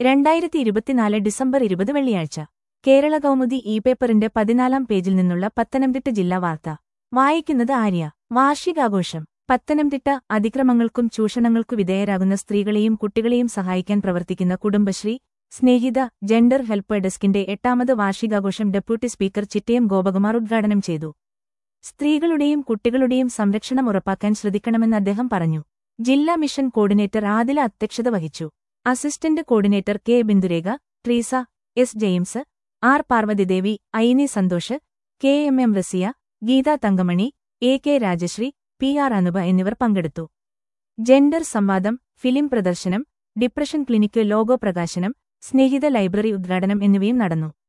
രണ്ടായിരത്തി ഇരുപത്തിനാല് ഡിസംബർ ഇരുപത് വെള്ളിയാഴ്ച കേരള കൗമുദി ഇ പേപ്പറിന്റെ പതിനാലാം പേജിൽ നിന്നുള്ള പത്തനംതിട്ട ജില്ലാ വാർത്ത വായിക്കുന്നത് ആര്യ വാർഷികാഘോഷം പത്തനംതിട്ട അതിക്രമങ്ങൾക്കും ചൂഷണങ്ങൾക്കു വിധേയരാകുന്ന സ്ത്രീകളെയും കുട്ടികളെയും സഹായിക്കാൻ പ്രവർത്തിക്കുന്ന കുടുംബശ്രീ സ്നേഹിത ജെൻഡർ ഹെൽപ്പ് ഡെസ്കിന്റെ എട്ടാമത് വാർഷികാഘോഷം ഡെപ്യൂട്ടി സ്പീക്കർ ചിറ്റയം ഗോപകുമാർ ഉദ്ഘാടനം ചെയ്തു സ്ത്രീകളുടെയും കുട്ടികളുടെയും സംരക്ഷണം ഉറപ്പാക്കാൻ ശ്രദ്ധിക്കണമെന്ന് അദ്ദേഹം പറഞ്ഞു ജില്ലാ മിഷൻ കോർഡിനേറ്റർ ആദില അധ്യക്ഷത വഹിച്ചു assistant coordinator K Bindurekha Treesa S James R Parvathidevi Aini Santhosh K M M Rasiya Geetha Thankamani A K Rajasree P R Anupa എന്നിവർ പങ്കെടുത്തു ജെൻഡർ സംവാദം ഫിലിം പ്രദർശനം ഡിപ്രഷൻ ക്ലിനിക്ക് ലോഗോ പ്രകാശനം സ്നേഹിത ലൈബ്രറി ഉദ്ഘാടനം എന്നിവയും നടന്നു